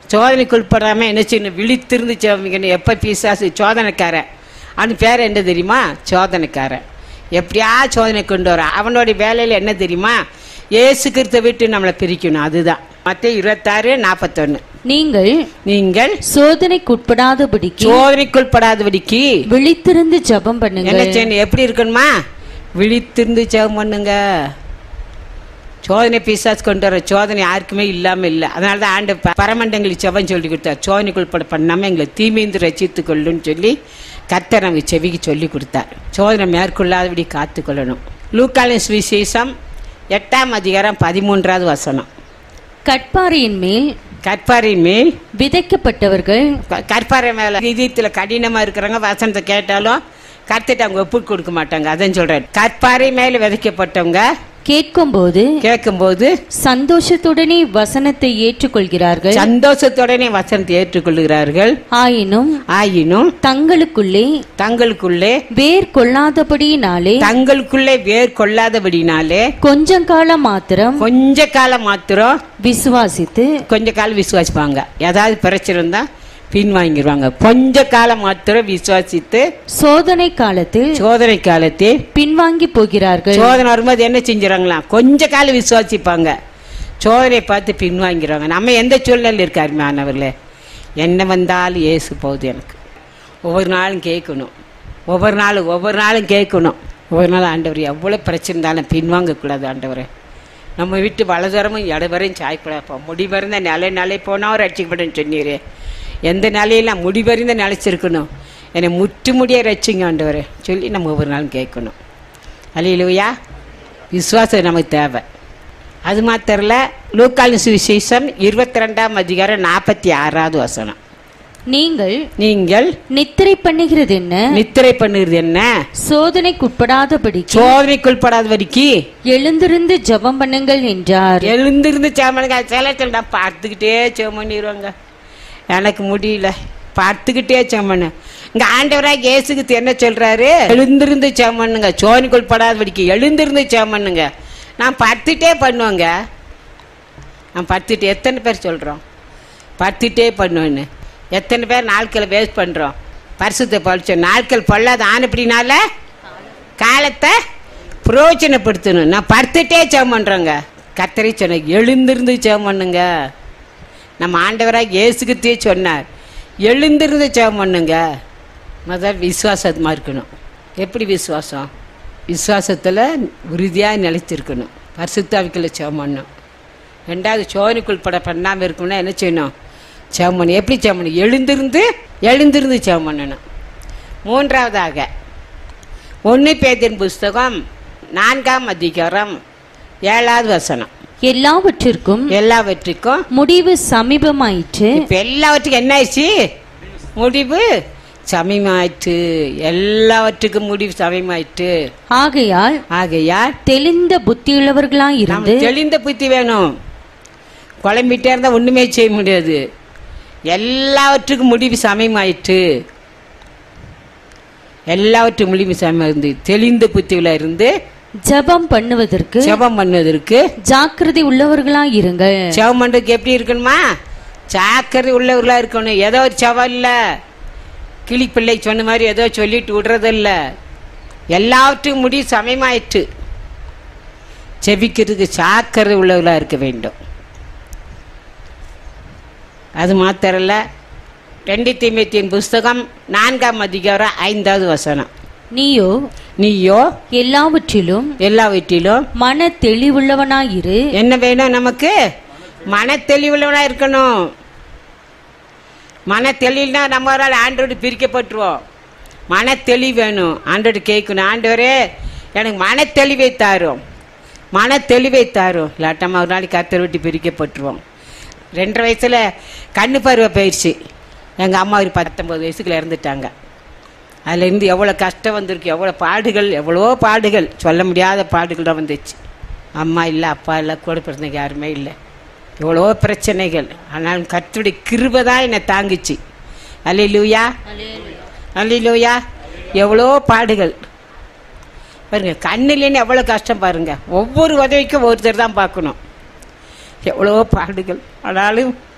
சோதனைக்கு உட்படாம என்ன செய்யணும் விழித்திருந்து செவமிக்கணும் எப்ப பிசாசு சோதனைக்காரன் அவன் பேர் என்ன தெரியுமா சோதனைக்காரன் எப்படியா சோதனை கொண்டு வர அவனோட வேலையில என்ன தெரியுமா ஏசு கிறிஸ்த விட்டு நம்மளை பிரிக்கணும் அதுதான் மத்த இருபத்தாறு நாற்பத்தொன்னு நீங்கள் நீங்கள் சோதனைக்குட்படாதபடிக்கு சோதனைக்குள்படாதபடிக்கு விழித்திருந்து ஜெபம் என்ன பண்ணுங்கள் செய்யணும் எப்படி இருக்கணுமா விழித்திருந்து ஜெபம் பண்ணுங்க சோதனை பிசாசு கொண்டு வர சோதனை யாருக்குமே இல்லாம இல்லை அதனால தான் ஆண்டு ப- பரமண்டங்களுக்கு செவன் சொல்லி கொடுத்தார் சோதனைக்குள்பட பண்ணாம எங்களை தீமைந்து ரசித்து கொள்ளுன்னு சொல்லி கர்த்தர் நமக்கு செவிக்கு சொல்லி கொடுத்தார் சோதனை மேற்கொள்ளாதபடி காத்து கொள்ளணும் லூக்காலின் சுவிசேஷம் எட்டாம் அதிகாரம் பதிமூன்றாவது வசனம் கட்பாறையின் மேல் கற்பாரின் மேல் விதைக்கப்பட்டவர்கள் க- கற்பாறை மேல இதயத்துல கடினமா இருக்கிறவங்க வசனத்தை கேட்டாலும் கர்த்திட்ட அவங்க ஒப்பு கொடுக்க மாட்டாங்க அதான் சொல்றேன் கற்பாறை மேல விதைக்கப்பட்டவங்க கேட்கும்போது கேட்கும்போது சந்தோஷத்துடனே வசனத்தை ஏற்றுக்கொள்கிறார்கள் சந்தோஷத்துடனே வசனத்தை ஏற்றுக்கொள்கிறார்கள் ஆயினும் ஆயினும் தங்களுக்குள்ளே தங்களுக்குள்ளே வேர் கொள்ளாதபடியினாலே தங்களுக்குள்ளே வேர் கொள்ளாதபடினாலே கொஞ்சம் காலம் மாத்திரம் கொஞ்ச காலம் மாத்திரம் விசுவாசித்து கொஞ்ச காலம் விசுவாசிப்பாங்க ஏதாவது பிரச்சனை இருந்தா பின் வாங்கிடுவாங்க கொஞ்ச காலம் மாத்திரம் விசுவாசித்து சோதனை காலத்தில் சோதனை காலத்தில் பின்வாங்கி போகிறார்கள் சோதனை வரும்போது என்ன செஞ்சுறாங்களாம் கொஞ்ச காலம் விசுவாசிப்பாங்க சோதனை பார்த்து பின்வாங்கிறாங்க நம்ம எந்த சூழ்நிலையில் இருக்காரு மாணவர்களே என்ன வந்தாலும் ஏசு போகுது எனக்கு ஒவ்வொரு நாளும் கேட்கணும் ஒவ்வொரு நாளும் ஒவ்வொரு நாளும் கேட்கணும் ஒவ்வொரு நாள் ஆண்டவர் எவ்வளோ பிரச்சனை இருந்தாலும் பின்வாங்கக்கூடாது ஆண்டவரே நம்ம விட்டு வலதுவரமும் இடவரையும் சாய்க்கூடாப்பா முடிவறிந்த நிலை நிலை போனால் ரட்சிக்கப்படும் சொன்னீரே எந்த நிலையெல்லாம் முடிவறிந்த நிலைச்சிருக்கணும் என்னை முற்று முடிய ரட்சிங்க ஆண்டவரே சொல்லி நம்ம ஒவ்வொரு நாளும் கேட்கணும் அலையிலுயா விசுவாசம் நமக்கு தேவை அது மாத்திரல லூக்காலின் சுவிசேஷம் இருபத்தி ரெண்டாம் அதிகாரம் நாற்பத்தி ஆறாவது வசனம் நீங்கள் நீங்கள் நித்திரை பண்ணுகிறது என்ன நித்திரை பண்ணுறது என்ன சோதனைக்குட்படாதபடிக்கு சோதனைக்குள்படாத வரைக்கும் எழுந்திருந்து ஜெபம் பண்ணுங்கள் என்றார் எழுந்திருந்து சேமனுங்க சில சில பார்த்துக்கிட்டே சேம் பண்ணிடுவாங்க எனக்கு முடியல பார்த்துக்கிட்டே சேமனு இங்க ஆண்டவராக இயேசுக்கு என்ன சொல்றாரு எழுந்திருந்து சேமண்ணுங்க சோதனைக்குள் படாத வரைக்கும் எழுந்திருந்து சேமண்ணுங்க நான் படுத்துட்டே பண்ணுவேங்க நான் படுத்துட்டு எத்தனை பேர் சொல்கிறோம் படுத்துட்டே பண்ணுவேன்னு எத்தனை பேர் நாட்களை வேஸ்ட் பண்ணுறோம் பரிசுத்தை பழிச்சோம் நாட்கள் பொல்லாத ஆனப்படினால காலத்தை பிரயோஜனப்படுத்தணும் நான் படுத்துட்டே ஜெபம் பண்ணுறோங்க கத்தரை சொன்ன எழுந்திருந்து ஜெபம் பண்ணுங்க நம்ம ஆண்டவராக இயேசுக்கிட்டே சொன்னார் எழுந்திருந்து ஜெபம் பண்ணுங்க முதல் விசுவாசமாக இருக்கணும் எப்படி விசுவாசம் விசுவாசத்தில் உறுதியாக நிலைத்திருக்கணும் பரிசுத்தாவிக்குள்ள ஜெபம் பண்ணணும் ரெண்டாவது சோதனைக்குள் பட பண்ணாமல் இருக்கணும்னா என்ன செய்யணும் ஜெபம் பண்ணணும் எப்படி ஜெபம் பண்ணணும் எழுந்திருந்து எழுந்திருந்து ஜெபம் பண்ணணும் மூன்றாவதாக ஒன்று பேதின் புஸ்தகம் நான்காம் அதிகாரம் ஏழாவது வசனம் எல்லாவற்றிற்கும் எல்லாவற்றுக்கும் முடிவு சமீபமாயிற்று இப்ப எல்லாவற்றுக்கும் என்ன ஆயிடுச்சு முடிவு சமயமாயிற்று எல்லாவற்றுக்கும் முடிவு சமயமாயிற்று ஆகையால் ஆகையால் தெளிந்த புத்தியுள்ளவர்களாய் இருந்து நம்ம தெளிந்த புத்தி வேணும் குழம்பிட்டே இருந்தா ஒண்ணுமே செய்ய முடியாது எல்லாவற்றுக்கும் முடிவு சமயமாயிற்று எல்லாவற்றும் முடிவு சமயம் இருந்து தெளிந்த புத்தியில இருந்து ஜெபம் பண்ணுவதற்கு ஜெபம் பண்ணுவதற்கு ஜாக்கிரதை உள்ளவர்களாய் இருங்கள் செவம் பண்ணுறதுக்கு எப்படி இருக்கணுமா ஜாக்கிரதை உள்ளவர்களாக இருக்கணும் ஏதோ ஒரு செவம் இல்லை கிளி பிள்ளை சொன்ன மாதிரி ஏதோ சொல்லிட்டு விடுறதில்ல எல்லாவற்றுக்கும் முடி சமயமாயிற்று செபிக்கிறதுக்கு ஜாக்கிரதை உள்ளவர்களாக இருக்க வேண்டும் அது மாத்திரல்ல ரெண்டு தீமைத்தின் புஸ்தகம் நான்காம் அதிகாரம் ஐந்தாவது வசனம் நீயோ நீயோ எல்லாவற்றிலும் எல்லாவற்றிலும் மன தெளிவுள்ளவனாயிரு என்ன வேணும் நமக்கு மன தெளிவுள்ளவனா இருக்கணும் மன தெளிவுனா நம்ம ஒரு நாள் ஆண்டோடு பிரிக்கப்பட்டுருவோம் மன தெளிவு வேணும் ஆண்டோடு கேட்கணும் ஆண்டவரே எனக்கு மன தெளிவை தாரும் மன தெளிவை தாரும் இல்லாட்டமா ஒரு நாளைக்கு கத்தர் விட்டு பிரிக்கப்பட்டுருவோம் ரெண்டரை வயசுல கண்ணு பருவ போயிடுச்சு எங்கள் அம்மா ஒரு பத்தொம்பது வயசுக்குள்ள இறந்துட்டாங்க அதுலேருந்து எவ்வளோ கஷ்டம் வந்திருக்கு எவ்வளோ பாடுகள் எவ்வளோ பாடுகள் சொல்ல முடியாத பாடுகள் தான் வந்துச்சு அம்மா இல்லை அப்பா இல்லை கூட பிறந்தவங்க யாருமே இல்லை எவ்வளோ பிரச்சனைகள் ஆனாலும் கர்த்தருடைய கிருபை தான் என்னை தாங்குச்சு அல்லி லூயா அல்லி லூயா எவ்வளோ பாடுகள் பாருங்க கண்ணிலேன்னு எவ்வளோ கஷ்டம் பாருங்க ஒவ்வொரு உதவிக்கும் ஒருத்தர் தான் பார்க்கணும் எவ்வளோ பாடுகள் ஆனாலும்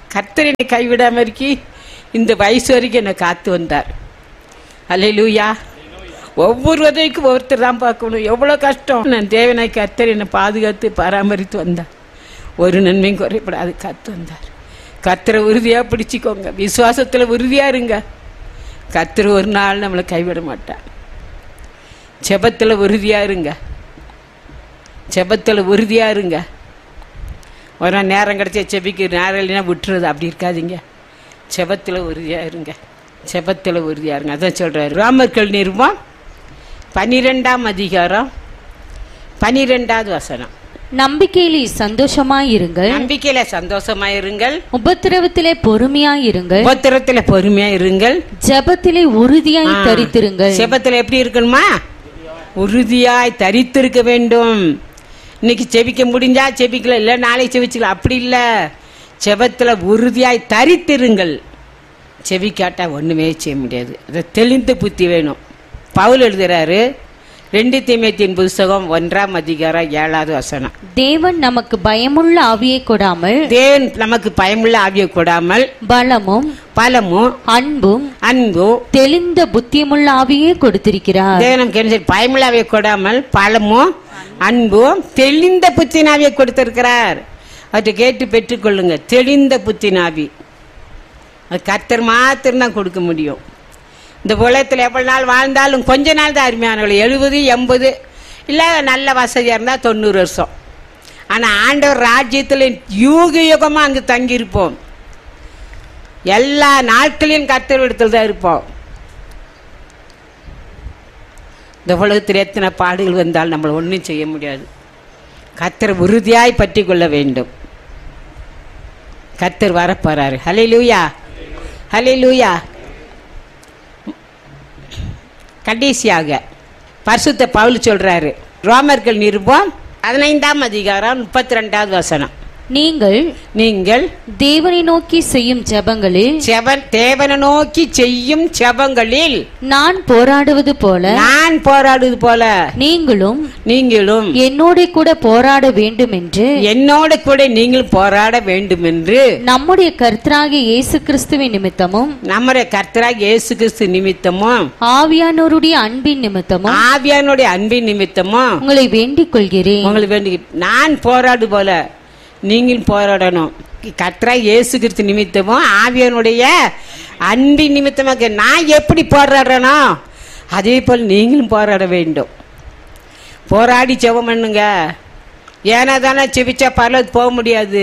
கர்த்தர் என்னை கைவிடாம இருக்கி இந்த வயசு வரைக்கும் என்னை காத்து வந்தார் அல்லேலூயா ஒவ்வொரு உதவிக்கும் ஒருத்தர் தான் பார்க்கணும் எவ்வளோ கஷ்டம் நான் தேவனாய் கர்த்தர் என்னை பாதுகாத்து பராமரித்து வந்தார் ஒரு நன்மையும் குறைப்படாது காத்து வந்தார் கர்த்தரை உறுதியாக பிடிச்சிக்கோங்க விசுவாசத்தில் உறுதியாக இருங்க கர்த்தர் ஒரு நாள் நம்மளை கைவிட மாட்டார் ஜெபத்தில் உறுதியாக இருங்க ஜெபத்தில் உறுதியாக இருங்க ஒரு நாள் நேரம் கிடைச்சா செபிக்க நேரம் இல்லைன்னா விட்டுறது அப்படி இருக்காதீங்க செபத்தில் உறுதியாக இருங்க செபத்தில் உறுதியாக இருங்க அதான் சொல்கிறாரு ராமர்கள் நிறுவம் பன்னிரெண்டாம் அதிகாரம் பன்னிரெண்டாவது வசனம் நம்பிக்கையிலே சந்தோஷமாயிருங்கள் நம்பிக்கையில சந்தோஷமா இருங்கள் உபத்திரவத்திலே பொறுமையாயிருங்கள் உபத்திரத்துல பொறுமையா இருங்கள் ஜெபத்திலே உறுதியாய் தரித்திருங்கள் செபத்துல எப்படி இருக்கணுமா உறுதியாய் தரித்திருக்க வேண்டும் இன்னைக்கு செபிக்க முடிஞ்சா செபிக்கல இல்ல நாளைக்கு செபிச்சுக்கலாம் அப்படி இல்ல செபத்துல உறுதியாய் தரித்திருங்கள் செபிக்காட்டா ஒண்ணுமே செய்ய முடியாது அதை தெளிந்த புத்தி வேணும் பவுல் எழுதுறாரு ரெண்டு தீமைத்தின் புஸ்தகம் ஒன்றாம் அதிகாரம் ஏழாவது வசனம் தேவன் நமக்கு பயமுள்ள ஆவியை கொடாமல் தேவன் நமக்கு பயமுள்ள ஆவியை கொடாமல் பலமும் பலமும் அன்பும் அன்பும் தெளிந்த புத்தியுமுள்ள ஆவியை கொடுத்திருக்கிறார் தேவன் நமக்கு என்ன செய்ய- பயமுள்ளாவை கொடாமல் பழமும் அன்பும் தெளிந்த புத்தினாவியை கொடுத்திருக்கிறார் அவற்றை கேட்டு பெற்றுக்கொள்ளுங்க தெளிந்த புத்தினாவி அது கர்த்தர் மாத்திரம் தான் கொடுக்க முடியும் இந்த உலகத்தில் எவ்வளவு நாள் வாழ்ந்தாலும் கொஞ்ச நாள் தான் அருமையானவர்கள் எழுபது எண்பது இல்லை நல்ல வசதியாக இருந்தால் தொண்ணூறு வருஷம் ஆனால் ஆண்டவர் ராஜ்யத்தில் யூக யுகமாக அங்கே தங்கியிருப்போம் எல்லா நாட்களையும் கர்த்தர் இடத்துல தான் இருப்போம் இந்த உலகத்தில் எத்தனை பாடுகள் வந்தால் நம்மளை ஒன்றும் செய்ய முடியாது கர்த்தர் உறுதியாய் பற்றி கொள்ள வேண்டும் கர்த்தர் வரப்போறாரு ஹலே லூயா ஹலே லூயா கடைசியாக பரிசுத்த பவுல் சொல்றாரு ரோமர்கள் நிருபம் பதினைந்தாம் அதிகாரம் முப்பத்தி ரெண்டாவது வசனம் நீங்கள் நீங்கள் தேவனை நோக்கி செய்யும் ஜெபங்களில் செவன் தேவனை நோக்கி செய்யும் செபங்களில் நான் போராடுவது போல நான் போராடுவது போல நீங்களும் நீங்களும் என்னோட கூட போராட வேண்டும் என்று என்னோட கூட நீங்கள் போராட வேண்டும் என்று நம்முடைய கர்த்தராகிய இயேசு கிறிஸ்துவின் நிமித்தமும் நம்முடைய கர்த்தராக இயேசு கிறிஸ்து நிமித்தமும் ஆவியானோருடைய அன்பின் நிமித்தமும் ஆவியானுடைய அன்பின் நிமித்தமும் உங்களை வேண்டிக் கொள்கிறேன் உங்களுக்கு வேண்டி நான் போராடு போல நீங்கள் போராடணும் கர்த்தராக இயேசு கிறிஸ்து நிமித்தமும் ஆவியானுடைய அன்பின் நிமித்தமாக நான் எப்படி போராடுறேனோ அதே போல் நீங்களும் போராட வேண்டும் போராடி ஜெபம் பண்ணுங்க ஏன்னா தானே செபிச்சா பரலோகத்துக்கு போக முடியாது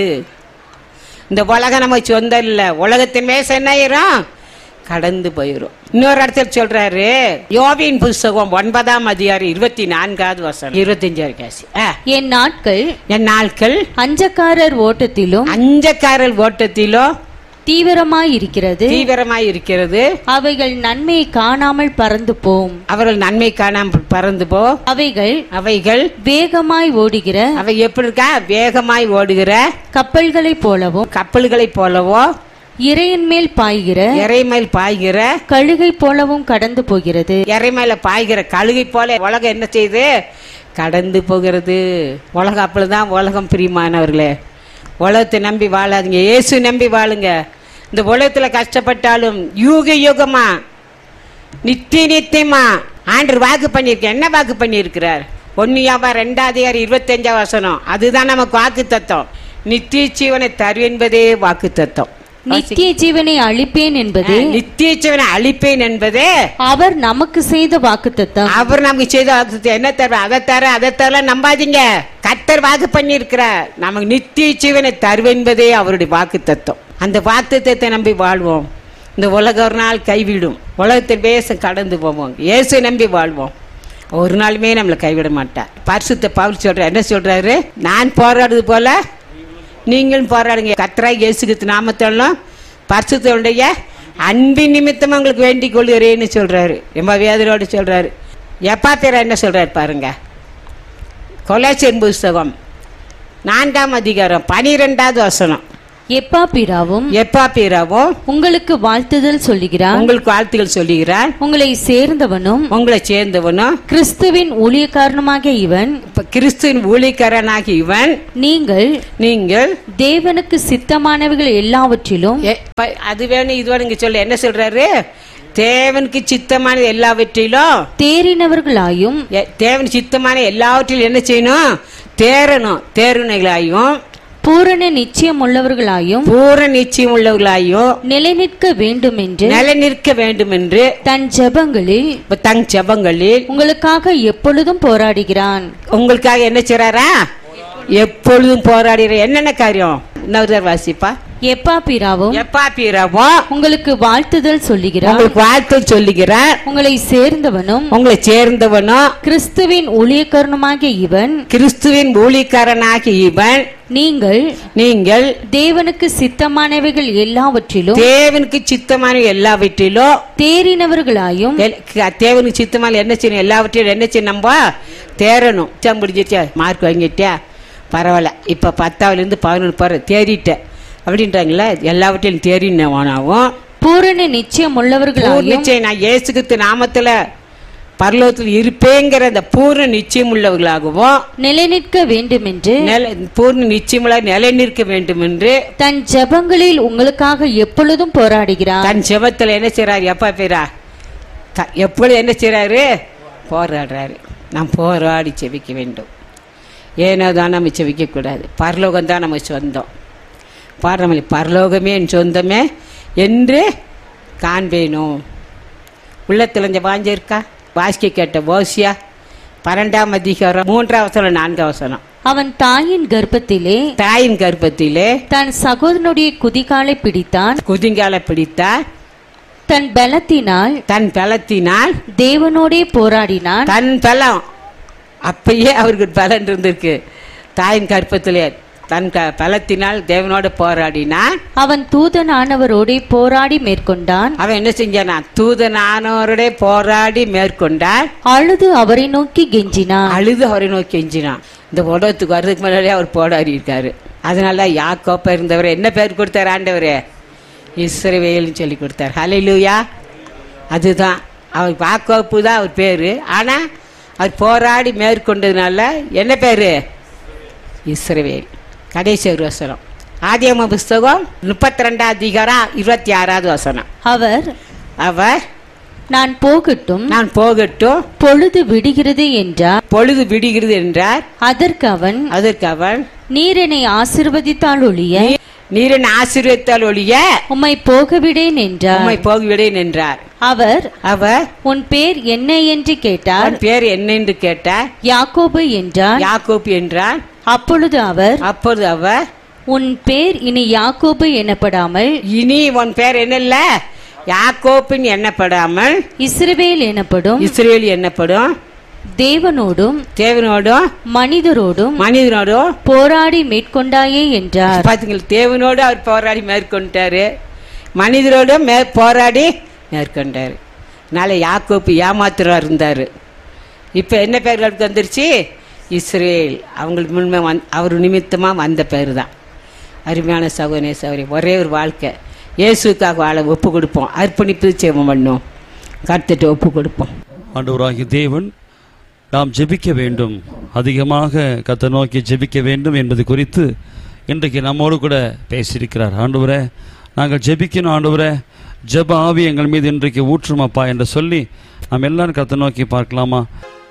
இந்த உலகம் நமக்கு சொந்தம் இல்லை உலகத்தின் மேச என்ன ஆயிரும் கடந்து போயிரும் இன்னொரு இடத்துல சொல்றாரு யோபின் புஸ்தகம் ஒன்பதாம் அதிகாரம் இருபத்தி நான்காவது வருஷம் இருபத்தஞ்சாவது காசி ஆ, என் நாட்கள் என் நாட்கள் அஞ்சக்காரர் ஓட்டத்திலும் அஞ்சக்காரல் ஓட்டத்திலோ தீவிரமாய் இருக்கிறது தீவிரமாய் இருக்கிறது அவைகள் நன்மையை காணாமல் பறந்து போம் அவர்கள் நன்மை காணாமல் பறந்து போ அவைகள் அவைகள் வேகமாய் ஓடுகிற அவை எப்படி இருக்கா வேகமாய் ஓடுகிற கப்பல்களைப் போலவும் கப்பல்களைப் போலவோ இறையின் மேல் பாய்கிற இறைமேல் பாய்கிற கழுகை போலவும் கடந்து போகிறது இறைமேல பாய்கிற கழுகை போல உலகம் என்ன செய்யுது கடந்து போகிறது உலகம் அப்படிதான் உலகம் பிரியமானவர்களே உலகத்தை நம்பி வாழாதீங்க இயேசு நம்பி வாழுங்க இந்த உலகத்துல கஷ்டப்பட்டாலும் யூக யுகமா நித்திய நித்தியமா ஆண்டு வாக்கு பண்ணியிருக்க என்ன வாக்கு பண்ணியிருக்கிறார் ஒன்னியாவா ரெண்டாவது அதிகாரம் இருபத்தஞ்சாம் வசனம் அதுதான் நமக்கு வாக்கு தத்துவம் நித்திய ஜீவனை தருவென்பதே வாக்கு தத்துவம் நித்திய ஜீவனை அழிப்பேன் என்பது நித்திய ஜீவனை அழிப்பேன் என்பதே அவர் நமக்கு செய்த வாக்குத்தத்தம் அவர் நமக்கு செய்த வாக்குத்தத்தம் என்ன தர அதை தர அதை தர நம்பாதீங்க கத்தர் வாக்கு பண்ணியிருக்கிறார் நமக்கு நித்திய ஜீவனை தருவென்பதே அவருடைய வாக்கு தத்துவம் அந்த வாக்குத்தத்தை நம்பி வாழ்வோம் இந்த உலகம் ஒரு நாள் கைவிடும் உலகத்தை பேச கடந்து போவோம் இயேசு நம்பி வாழ்வோம் ஒரு நாளுமே நம்மளை கைவிட மாட்டார் பரிசுத்த பவுல் சொல்ற என்ன சொல்றாரு நான் போராடுறது போல நீங்களும் போராடுங்க கத்தராய் இயேசுக்கு நாமத்தாலும் பரிசுத்தனுடைய அன்பின் நிமித்தம் உங்களுக்கு வேண்டிக் கொள்கிறேன்னு சொல்றாரு ரொம்ப வேதனோடு சொல்றாரு எப்பா பேரா என்ன சொல்றாரு பாருங்க கொலேசியன் புஸ்தகம் நான்காம் அதிகாரம் பனிரெண்டாவது வசனம் எப்பா பிராவும் எப்பா பேராவும் உங்களுக்கு வாழ்த்துதல் சொல்லுகிறார் உங்களுக்கு வாழ்த்துக்கள் சொல்லுகிறார் உங்களை சேர்ந்தவனும் உங்களை சேர்ந்தவனும் கிறிஸ்துவின் ஊழியக்காரனுமாக இவன் இப்ப கிறிஸ்துவின் ஊழியக்காரனாகி இவன் நீங்கள் நீங்கள் தேவனுக்கு சித்தமானவைகள் எல்லாவற்றிலும் ஏ, ப- அது வேணும் இது வேணும் இங்க சொல்ல என்ன சொல்றாரு தேவனுக்கு சித்தமான எல்லாவற்றிலும் தேறினவர்களாயும் ஏ, தேவன் சித்தமான எல்லாவற்றிலும் என்ன செய்யணும் தேரணும் தேர்வுகளாயும் பூரண நிச்சயம் உள்ளவர்களாயும் பூர நிச்சயம் உள்ளவர்களாயும் நிலைநிற்க வேண்டும் என்று நிலை நிற்க வேண்டும் என்று தன் ஜெபங்களில் இப்ப தங் ஜெபங்களில் உங்களுக்காக எப்பொழுதும் போராடுகிறான் உங்களுக்காக என்ன செய்றாரா எப்பொழுதும் போராடுற என்னென்ன காரியம் இன்னொரு வாசிப்பா எப்பா பிராவும் எப்பா பீரமோ உங்களுக்கு வாழ்த்துதல் சொல்லுகிறான் உங்களுக்கு வாழ்த்து சொல்லுகிறேன் உங்களை சேர்ந்தவனும் உங்களை சேர்ந்தவனும் கிறிஸ்துவின் ஊழியக்காரனுமாகிய இவன் கிறிஸ்துவின் ஊழியக்காரனாகி இவன் நீங்கள் நீங்கள் தேவனுக்கு சித்தமானவைகள் எல்லாவற்றிலும் தேவனுக்கு சித்தமான எல்லாவற்றிலும் தேறினவர்களாயும் எல்- க- தேவனுக்கு சித்தமான என்ன செய்யணும் எல்லாவற்றையும் என்ன செய்யணும் நம்ம தேரணும் சம் முடிஞ்சிச்சா மார்க் வாங்கிட்டியா பரவாயில்ல இப்போ பத்தாவதுலேருந்து பதினொன்று போகிற தேறிட்டேன் அப்படின்றாங்களே எல்லாவற்றையும் தேறினவனாவும் பூரண நிச்சயம் உள்ளவர்களாயும் நிச்சயம் நான் இயேசுகித்து நாமத்துல பரலோகத்தில் இருப்பேங்கிற அந்த பூர்ண நிச்சயம் உள்ளவர்களாகவும் நிலைநிற்க வேண்டும் என்று நில பூர்ண நிச்சயமுள்ள நிலை நிற்க வேண்டும் என்று தன் ஜெபங்களில் உங்களுக்காக எப்பொழுதும் போராடுகிறான் தன் ஜெபத்துல என்ன செய்றாரு எப்பா பேரா த- எப்பொழுது என்ன செய்றாரு போராடுறாரு நாம் போராடி செபிக்க வேண்டும் ஏனோ தான் நம்ம செபிக்க கூடாது பரலோகம் தான் நம்ம சொந்தம் பாடுறமல்லி பரலோகமே என் சொந்தமே என்று காண்பேனும் உள்ளத்துல இந்த வாஞ்ச இருக்கா வாசிக்க கேட்ட ஓசியா பன்னெண்டாம் அதிகாரம் மூன்றாம் வசனம் நான்காம் வசனம் அவன் தாயின் கர்ப்பத்திலே தாயின் கர்ப்பத்திலே தன் சகோதரனுடைய குதிகாலை பிடித்தான் குதிங்கால பிடித்தார் தன் பலத்தினால் தன் பலத்தினால் தேவனோடே போராடினான் தன் பலம் அப்பயே அவருக்கு பலன் இருந்திருக்கு தாயின் கற்பத்திலே தன் க பலத்தினால் தேவனோட போராடினான் அவன் தூதனானவரோடே போராடி மேற்கொண்டான் அவன் என்ன செஞ்சானா தூதனானவரோட போராடி மேற்கொண்டான் அழுது அவரை நோக்கி கெஞ்சினான் அழுது அவரை நோக்கி எஞ்சினான் இந்த உலகத்துக்கு வர்றதுக்கு முன்னாடியே அவர் போராடி இருக்காரு அதனால யாக்கோப்பா இருந்தவர் என்ன பேர் கொடுத்தார் ஆண்டவரே இஸ்ரவேல்னு சொல்லி கொடுத்தார் ஹalleluya அதுதான் அவர் யாக்கோப்பு தான் அவர் பேர் ஆனால் அவர் போராடி மேற்கொண்டதுனால என்ன பேர் இஸ்ரவேல் கடைசி ஒரு வசனம் ஆதியம புஸ்தகம் முப்பத்தி ரெண்டாம் அதிகாரம் இருபத்தி ஆறாவது வசனம் அவர் அவர் நான் போகட்டும் நான் போகட்டும் பொழுது விடுகிறது என்றார் பொழுது விடுகிறது என்றார் அதற்கு அவன் அதற்கு அவன் நீர் என்னை ஆசிர்வதித்தால் ஒழிய நீ- நீரின் ஆசீர்வதித்தால் ஒழிய உம்மை போகவிடேன் என்றார் உம்மை போகிவிடேன் என்றார் அவர் அவர் உன் பேர் என்ன என்று கேட்டார் அவன் பேர் என்ன என்று கேட்டார் யாக்கோபு என்றார் யாக்கோப் என்றார் அப்பொழுது அவர் அப்பொழுது அவர் உன் பேர் இனி யாக்கோபு எனப்படாமல் இனி உன் பேர் என்ன இல்ல யாக்கோப்பின் எண்ணப்படாமல் இஸ்ரவேல் எனப்படும் இஸ்ரேல் எண்ணப்படும் தேவனோடும் தேவனோடும் மனிதரோடும் மனிதனோடும் போராடி மேற்கொண்டாயே என்றார் பாத்தீங்களா தேவனோடு அவர் போராடி மேற்கொண்டாரு மனிதரோடும் மே போராடி மேற்கொண்டாரு அதனால யாக்கோப்பு ஏமாத்துறா இருந்தாரு இப்போ என்ன பேர்களுக்கு வந்துருச்சு இஸ்ரேல் அவங்களுக்கு முன்மே வந் அவர் நிமித்தமாக வந்த பேர் தான் அருமையான சகோதரே சகோதரி ஒரே ஒரு வாழ்க்கை இயேசுக்காக வாழ ஒப்பு கொடுப்போம் அர்ப்பணிப்பு சேவம் பண்ணும் கருத்துட்டு ஒப்பு கொடுப்போம் ஆண்டவராகிய தேவன் நாம் ஜெபிக்க வேண்டும் அதிகமாக கத்தை நோக்கி ஜெபிக்க வேண்டும் என்பது குறித்து இன்றைக்கு நம்மோடு கூட பேசியிருக்கிறார் ஆண்டவரே நாங்கள் ஜெபிக்கணும் ஆண்டவரே ஜெப ஆவி எங்கள் மீது இன்றைக்கு ஊற்றுமப்பா என்று சொல்லி நாம் எல்லாரும் கத்தை நோக்கி பார்க்கலாமா